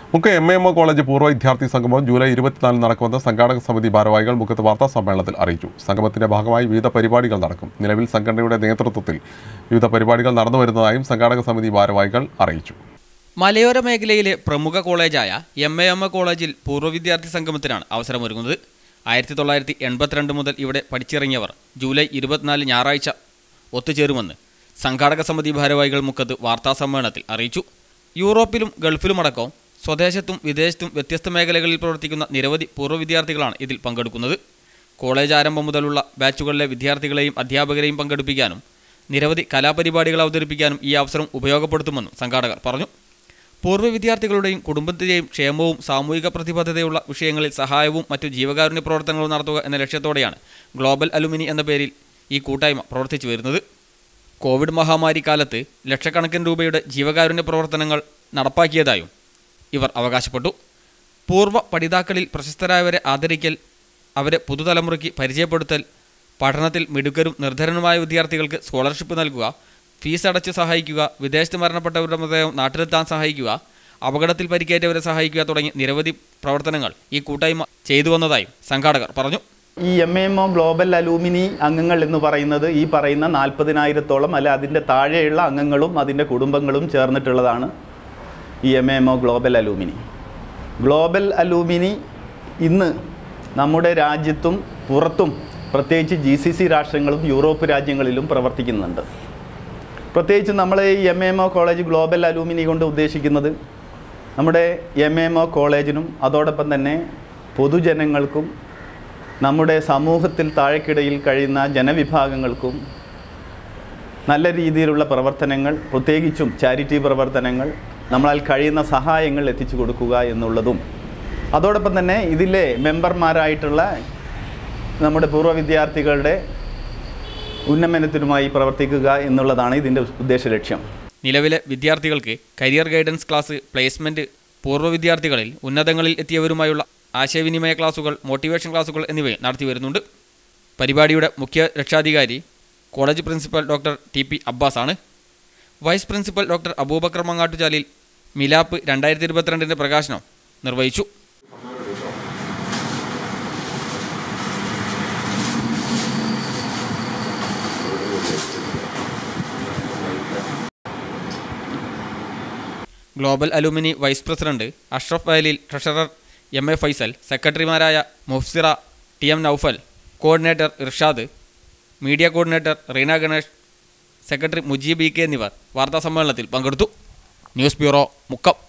മുക്ക് M M O college പൂർവ്വ വിദ്യാർത്ഥി സംഗമം ജൂലൈ ഇരുപത്തിനാലിന് നടക്കുമെന്ന് സംഘാടക സമിതി ഭാരവാഹികൾ മുഖത്ത് വാർത്താ സമ്മേളനത്തിൽ അറിയിച്ചു സംഗമത്തിന്റെ ഭാഗമായി വിവിധ പരിപാടികൾ നടക്കും നിലവിൽ സംഘടനയുടെ നേതൃത്വത്തിൽ വിവിധ പരിപാടികൾ നടന്നു വരുന്നതായും സംഘാടക സമിതി ഭാരവാഹികൾ അറിയിച്ചു മലയോര മേഖലയിലെ പ്രമുഖ കോളേജായ എം എ എം എ കോളേജിൽ പൂർവ്വ വിദ്യാർത്ഥി സംഗമത്തിനാണ് അവസരമൊരുങ്ങുന്നത് ആയിരത്തി തൊള്ളായിരത്തി എൺപത്തിരണ്ട് മുതൽ ഇവിടെ പഠിച്ചിറങ്ങിയവർ ജൂലൈ ഇരുപത്തിനാല് ഞായറാഴ്ച ഒത്തുചേരുമെന്ന് സംഘാടക സമിതി ഭാരവാഹികൾ മുഖത്ത് വാർത്താസമ്മേളനത്തിൽ അറിയിച്ചു യൂറോപ്പിലും ഗൾഫിലുമടക്കം സ്വദേശത്തും വിദേശത്തും വ്യത്യസ്ത മേഖലകളിൽ പ്രവർത്തിക്കുന്ന നിരവധി പൂർവ്വ വിദ്യാർത്ഥികളാണ് ഇതിൽ പങ്കെടുക്കുന്നത് കോളേജ് ആരംഭം മുതലുള്ള ബാച്ചുകളിലെ വിദ്യാർത്ഥികളെയും അധ്യാപകരെയും പങ്കെടുപ്പിക്കാനും നിരവധി കലാപരിപാടികൾ അവതരിപ്പിക്കാനും ഈ അവസരം ഉപയോഗപ്പെടുത്തുമെന്നും സംഘാടകർ പറഞ്ഞു പൂർവ്വ വിദ്യാർത്ഥികളുടെയും കുടുംബത്തിൻ്റെയും ക്ഷേമവും സാമൂഹിക പ്രതിബദ്ധതയുള്ള വിഷയങ്ങളിൽ സഹായവും മറ്റു ജീവകാരുണ്യ പ്രവർത്തനങ്ങളും നടത്തുക എന്ന ലക്ഷ്യത്തോടെയാണ് ഗ്ലോബൽ അലുമിനി എന്ന പേരിൽ ഈ കൂട്ടായ്മ പ്രവർത്തിച്ചു വരുന്നത് കോവിഡ് മഹാമാരി കാലത്ത് ലക്ഷക്കണക്കിന് രൂപയുടെ ജീവകാരുണ്യ പ്രവർത്തനങ്ങൾ നടപ്പാക്കിയതായും ഇവർ അവകാശപ്പെട്ടു പൂർവ്വ പഠിതാക്കളിൽ പ്രശസ്തരായവരെ ആദരിക്കൽ അവരെ പുതുതലമുറയ്ക്ക് പരിചയപ്പെടുത്തൽ പഠനത്തിൽ മിടുക്കരും നിർധനനുമായ വിദ്യാർത്ഥികൾക്ക് സ്കോളർഷിപ്പ് നൽകുക ഫീസ് അടച്ച് സഹായിക്കുക വിദേശത്ത് മരണപ്പെട്ടവരുടെ മൃതദേഹം നാട്ടിലെത്താൻ സഹായിക്കുക അപകടത്തിൽ പരിക്കേറ്റവരെ സഹായിക്കുക തുടങ്ങി നിരവധി പ്രവർത്തനങ്ങൾ ഈ കൂട്ടായ്മ ചെയ്തു വന്നതായും സംഘാടകർ പറഞ്ഞു ഈ M M O global alumni അംഗങ്ങൾ എന്ന് പറയുന്നത് ഈ പറയുന്ന നാൽപ്പതിനായിരത്തോളം അല്ല അതിൻ്റെ താഴെയുള്ള അംഗങ്ങളും അതിൻ്റെ കുടുംബങ്ങളും ചേർന്നിട്ടുള്ളതാണ് ഈ M M O global alumni global alumni ഇന്ന് നമ്മുടെ രാജ്യത്തും പുറത്തും പ്രത്യേകിച്ച് ജി സി സി രാഷ്ട്രങ്ങളും യൂറോപ്പ് രാജ്യങ്ങളിലും പ്രവർത്തിക്കുന്നുണ്ട് പ്രത്യേകിച്ച് നമ്മൾ ഈ M M O college global alumni കൊണ്ട് ഉദ്ദേശിക്കുന്നത് നമ്മുടെ എം എം ഒ കോളേജിനും അതോടൊപ്പം തന്നെ പൊതുജനങ്ങൾക്കും നമ്മുടെ സമൂഹത്തിൽ താഴെക്കിടയിൽ കഴിയുന്ന ജനവിഭാഗങ്ങൾക്കും നല്ല രീതിയിലുള്ള പ്രവർത്തനങ്ങൾ പ്രത്യേകിച്ചും ചാരിറ്റി പ്രവർത്തനങ്ങൾ നമ്മളാൽ കഴിയുന്ന സഹായങ്ങൾ എത്തിച്ചു കൊടുക്കുക എന്നുള്ളതും അതോടൊപ്പം തന്നെ ഇതിലെ മെമ്പർമാരായിട്ടുള്ള നമ്മുടെ പൂർവ്വ വിദ്യാർത്ഥികളുടെ ഉന്നമനത്തിനുമായി പ്രവർത്തിക്കുക എന്നുള്ളതാണ് ഇതിൻ്റെ ഉദ്ദേശ ലക്ഷ്യം നിലവിലെ വിദ്യാർത്ഥികൾക്ക് കരിയർ ഗൈഡൻസ് ക്ലാസ് പ്ലേസ്മെന്റ് പൂർവ്വ വിദ്യാർത്ഥികളിൽ ഉന്നതങ്ങളിൽ എത്തിയവരുമായുള്ള ആശയവിനിമയ ക്ലാസുകൾ മോട്ടിവേഷൻ ക്ലാസുകൾ എന്നിവയും നടത്തി വരുന്നുണ്ട് പരിപാടിയുടെ മുഖ്യ രക്ഷാധികാരി college principal doctor T P Abbas ആണ് vice principal doctor Abubakar Mangattuchalil Milap രണ്ടായിരത്തി ഇരുപത്തിരണ്ടിൻ്റെ പ്രകാശനം നിർവഹിച്ചു global alumni vice president Ashraf Vayalil treasurer M A Faisal സെക്രട്ടറിമാരായ Mufsira T M Naufal coordinator Irshad media coordinator Reena Ganesh secretary Mujeeb E K എന്നിവർ വാർത്താസമ്മേളനത്തിൽ പങ്കെടുത്തു ന്യൂസ് ബ്യൂറോ മുക്കം